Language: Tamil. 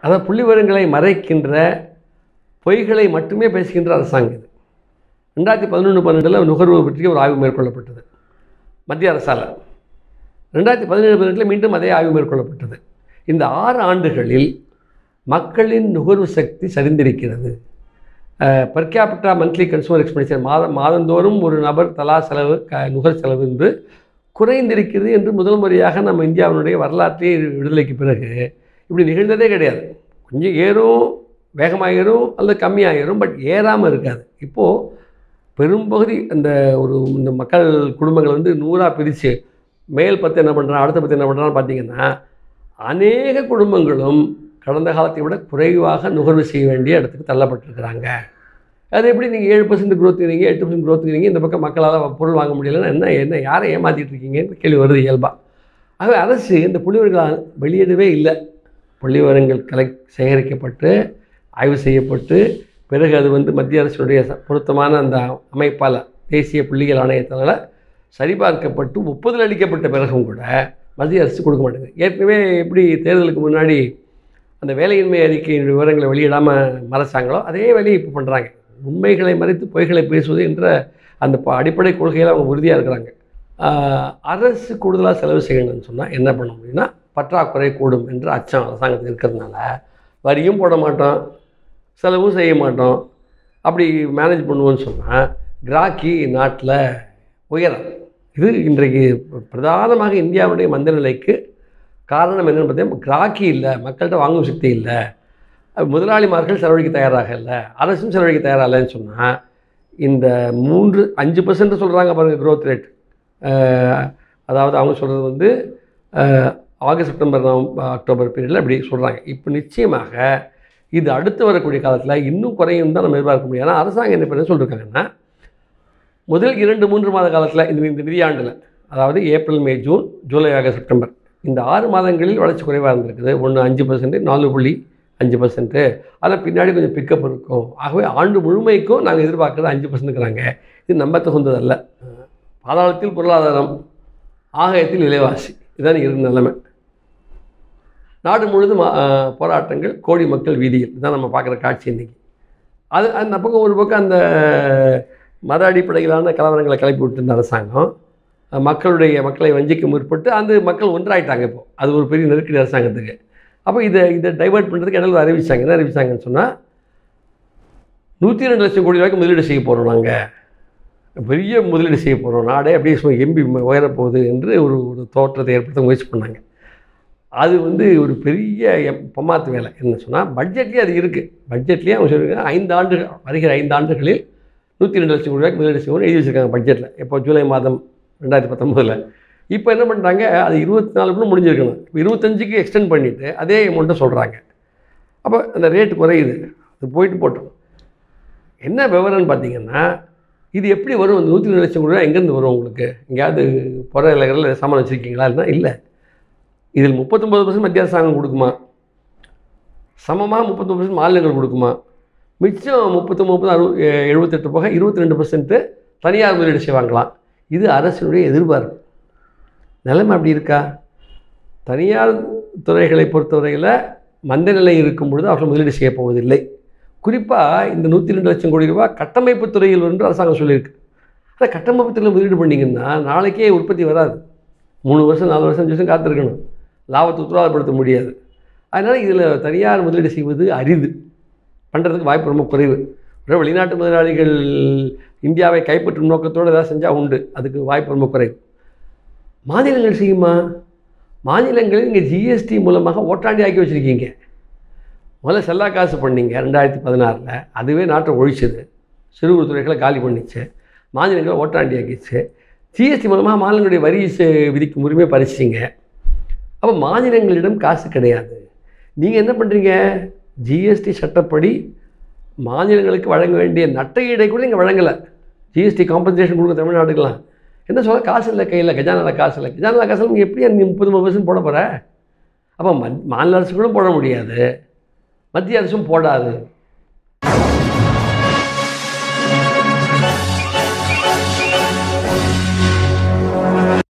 அதாவது புள்ளி விவரங்களை மறைக்கின்ற பொய்களை மட்டுமே பேசுகின்ற அரசாங்கம் இது ரெண்டாயிரத்தி பதினொன்று பன்னெண்டில் நுகர்வு பற்றி ஒரு ஆய்வு மேற்கொள்ளப்பட்டது மத்திய அரசால் ரெண்டாயிரத்தி பதினேழு பதினெட்டில் மீண்டும் அதே ஆய்வு மேற்கொள்ளப்பட்டது இந்த ஆறு ஆண்டுகளில் மக்களின் நுகர்வு சக்தி சரிந்திருக்கிறது per capita monthly consumer expenditure மாதம் மாதந்தோறும் ஒரு நபர் தலா செலவு க நுகர் செலவு என்று குறைந்திருக்கிறது என்று முதல் முறையாக நம்ம இந்தியாவினுடைய வரலாற்றை விடுதலைக்கு பிறகு இப்படி நிகழ்ந்ததே கிடையாது கொஞ்சம் ஏறும் வேகமாக ஏறும் அல்லது கம்மியாக ஏறும் பட் ஏறாமல் இருக்காது இப்போது பெரும்பகுதி அந்த ஒரு இந்த மக்கள் குடும்பங்கள் வந்து நூறாக பிரித்து மேல் பத்து என்ன பண்ணுறான் அடுத்த பத்து என்ன பண்ணுறான்னு பார்த்தீங்கன்னா அநேக குடும்பங்களும் கடந்த காலத்தை விட குறைவாக நுகர்வு செய்ய வேண்டிய இடத்துக்கு தள்ளப்பட்டிருக்கிறாங்க அது எப்படி நீங்கள் ஏழு பர்சன்ட் க்ரோத்துக்கிறீங்க எட்டு பர்சன்ட் க்ரோத்துக்கிறீங்க இந்த பக்கம் மக்களால் பொருள் வாங்க முடியலன்னா என்ன என்ன யாரை ஏமாற்றிட்டு இருக்கீங்கன்னு கேள்வி வருது இயல்பாக ஆகவே அரசு இந்த புள்ளிவிவரங்களை வெளியிடவே இல்லை புள்ளிவிவரங்கள் கலை சேகரிக்கப்பட்டு ஆய்வு செய்யப்பட்டு பிறகு அது வந்து மத்திய அரசுடைய ச- பொருத்தமான அந்த அமைப்பால் தேசிய புள்ளியியல் ஆணையத்தால் சரிபார்க்கப்பட்டு ஒப்புதல் அளிக்கப்பட்ட பிறகும் கூட மத்திய அரசு கொடுக்க மாட்டேங்குது ஏற்கனவே எப்படி தேர்தலுக்கு முன்னாடி அந்த வேலையின்மை அறிக்கையின் விவரங்களை வெளியிடாமல் மறைச்சாங்களோ அதே வேலையை இப்போ பண்ணுறாங்க உண்மைகளை மறைத்து பொய்களை பேசுவது என்ற அந்த ப- அடிப்படை கொள்கையில் அவங்க உறுதியாக இருக்கிறாங்க ஆஹ், அரசு கூடுதலாக செலவு செய்யணும்னு சொன்னால் என்ன பண்ண முடியும்னா பற்றாக்குறை கூடும் என்ற அச்சம் அரசாங்கத்துக்கு இருக்கிறதுனால வரியும் போட மாட்டோம் செலவும் செய்ய மாட்டோம் அப்படி மேனேஜ் பண்ணுவோன்னு சொன்னால் கிராக்கி நாட்டில் உயரம் இது இன்றைக்கு பிரதானமாக இந்தியாவுடைய மந்த நிலைக்கு காரணம் என்னென்னு பார்த்தீங்கன்னா கிராக்கி இல்லை மக்கள்கிட்ட வாங்கும் சக்தி இல்லை அஹ் முதலாளிமார்கள் செலவழிக்க தயாராக இல்லை அரசும் செலவழிக்க தயாராக இல்லைன்னு சொன்னால் இந்த மூன்று அஞ்சு பர்சன்ட் சொல்கிறாங்க பாருங்கள் க்ரோத் ரேட் அதாவது அவங்க சொல்கிறது வந்து அஹ், ஆகஸ்ட் செப்டம்பர் நவம்பர் அக்டோபர் பீரியடில் இப்படி சொல்கிறாங்க இப்போ நிச்சயமாக இது அடுத்து வரக்கூடிய காலத்தில் இன்னும் குறையும் தான் நம்ம எதிர்பார்க்க முடியும் ஏன்னா அரசாங்கம் என்ன பண்ண சொல்லியிருக்காங்கன்னா முதல் இரண்டு மூன்று மாத காலத்தில் இந்த இந்த நிதியாண்டில் அதாவது April May June July August September இந்த ஆறு மாதங்களில் வளர்ச்சி குறைவாக இருந்திருக்குது ஒன்று அஞ்சு பர்சன்ட் நாலு புள்ளி அஞ்சு பர்சன்ட்டு அதில் பின்னாடி கொஞ்சம் பிக்கப் இருக்கும் ஆகவே ஆண்டு முழுமைக்கும் நாங்கள் எதிர்பார்க்குறது அஞ்சு பர்சன்ட்டுங்கிறாங்க இது நம்ப தகுந்ததல்ல பாதாளத்தில் பொருளாதாரம் ஆகாயத்தில் விலைவாசி இதுதான் இருக்கிற நிலைமை நாடு முழுதும் ஆ, போராட்டங்கள் கோடி மக்கள் வீதியில் இதுதான் நம்ம பார்க்குற காட்சி இன்றைக்கி அது அந்த பக்கம் ஒரு பக்கம் அந்த மத அடிப்படையிலான கலவரங்களை கிளப்பி விட்டுருந்த அரசாங்கம் அஹ், மக்களுடைய மக்களை வஞ்சிக்க முற்பட்டு அந்த மக்கள் ஒன்றாயிட்டாங்க இப்போ அது ஒரு பெரிய நெருக்கடி அரசாங்கத்துக்கு அப்போ இதை இதை டைவர்ட் பண்ணுறதுக்கு இடையில அறிவிச்சாங்க என்ன அறிவிச்சாங்கன்னு சொன்னால் நூற்றி ரெண்டு லட்சம் கோடி ரூபாய்க்கு முதலீடு செய்ய போகிறோம் நாங்கள் பெரிய முதலீடு செய்ய போகிறோம் நாடே அப்படியே சும்மா எம்பி உயரப்போகுது என்று ஒரு ஒரு தோற்றத்தை ஏற்படுத்த முயற்சி பண்ணாங்க அது வந்து ஒரு பெரிய எம்- பொம்மாத்து வேலை என்ன சொன்னால் பட்ஜெட்லேயே அது இருக்குது பட்ஜெட்லேயே அவங்க சொல்லியிருக்காங்க ஐந்து ஆண்டுகள் வருகிற ஐந்து ஆண்டுகளில் நூற்றி ரெண்டு லட்சம் கோடி ரூபாய்க்கு முதலீடு செய்வோம்னு எழுதி வச்சிருக்காங்க பட்ஜெட்டில் இப்போ ஜூலை மாதம் ரெண்டாயிரத்தி பத்தொம்போதில் இப்போ என்ன பண்ணுறாங்க அது இருபத்தி நாலுக்குள்ள முடிஞ்சிருக்கணும் இப்போ இருபத்தஞ்சுக்கு எக்ஸ்டெண்ட் பண்ணிவிட்டு அதே அமௌண்ட்டை சொல்கிறாங்க அப்போ அந்த ரேட்டு குறையுது அது போயிட்டு போட்டோம் என்ன விவரம்னு பார்த்தீங்கன்னா இது எப்படி வரும் இந்த நூற்றி ரெண்டு லட்சம் கோடி ரூபாய் எங்கேருந்து வரும் உங்களுக்கு எங்கேயாவது புற இலகரில் சாமான் வச்சுருக்கீங்களா இல்லைன்னா இல்லை இதில் முப்பத்தொம்பது பர்சன்ட் மத்திய அரசாங்கம் கொடுக்குமா சமமாக முப்பத்தொம்பது பர்சன்ட் மாநிலங்கள் கொடுக்குமா மிச்சம் முப்பத்து முப்பது அறு எழுபத்தெட்டு போக இருபத்தி ரெண்டு பர்சன்ட்டு தனியார் முதலீடு செய்வாங்களாம் இது அரசினுடைய எதிர்பார்ப்பு நிலைமை அப்படி இருக்கா தனியார் துறைகளை பொறுத்தவரையில் மந்த நிலை இருக்கும் பொழுது அவர்கள் முதலீடு செய்ய போவதில்லை குறிப்பாக இந்த நூற்றி ரெண்டு லட்சம் கோடி ரூபாய் கட்டமைப்பு துறையில் என்று அரசாங்கம் சொல்லியிருக்கு அந்த கட்டமைப்பு துறையில் முதலீடு பண்ணிங்கன்னா நாளைக்கே உற்பத்தி வராது மூணு வருஷம் நாலு வருஷம் அஞ்சு வருஷம் காத்திருக்கணும் லாபத்தை உத்தரவாதப்படுத்த முடியாது அதனால் இதில் தனியார் முதலீடு செய்வது அரிது பண்ணுறதுக்கு வாய்ப்பு ரொம்ப குறைவு ஒரு வெளிநாட்டு முதலாளிகள் இந்தியாவை கைப்பற்றும் நோக்கத்தோடு ஏதாவது செஞ்சால் உண்டு அதுக்கு வாய்ப்பு ரொம்ப குறைவு மாநிலங்கள் செய்யுமா மாநிலங்களில் இங்கே ஜிஎஸ்டி மூலமாக ஓட்டாண்டி ஆக்கி வச்சுருக்கீங்க முதல்ல செல்லா காசு பண்ணீங்க ரெண்டாயிரத்தி பதினாறில் அதுவே நாட்டை ஒழிச்சது சிறு குறு துறைகளை காலி பண்ணிச்சு மாநிலங்களை ஓட்டாண்டி ஆக்கிச்சு ஜிஎஸ்டி மூலமாக மாநிலங்களுடைய வரி செ- விதிக்கும் உரிமை பறிச்சிங்க அப்போ மாநிலங்களிடம் காசு கிடையாது நீங்கள் என்ன பண்ணுறீங்க ஜிஎஸ்டி சட்டப்படி மாநிலங்களுக்கு வழங்க வேண்டிய நட்டையீடை கூட நீங்கள் வழங்கலை ஜிஎஸ்டி காம்பன்சேஷன் கொடுக்க தமிழ்நாட்டுக்கெல்லாம் என்ன சொல்ல காசு இல்லை கையில் கஜானாவில் காசு இல்லை கஜானாவில் காசு நீங்கள் எப்படி நீ முப்பது முப்பது பர்சன்ட் போட போகிற அப்போ மத் மாநில அரசுகளும் போட முடியாது மத்திய அரசும் போடாது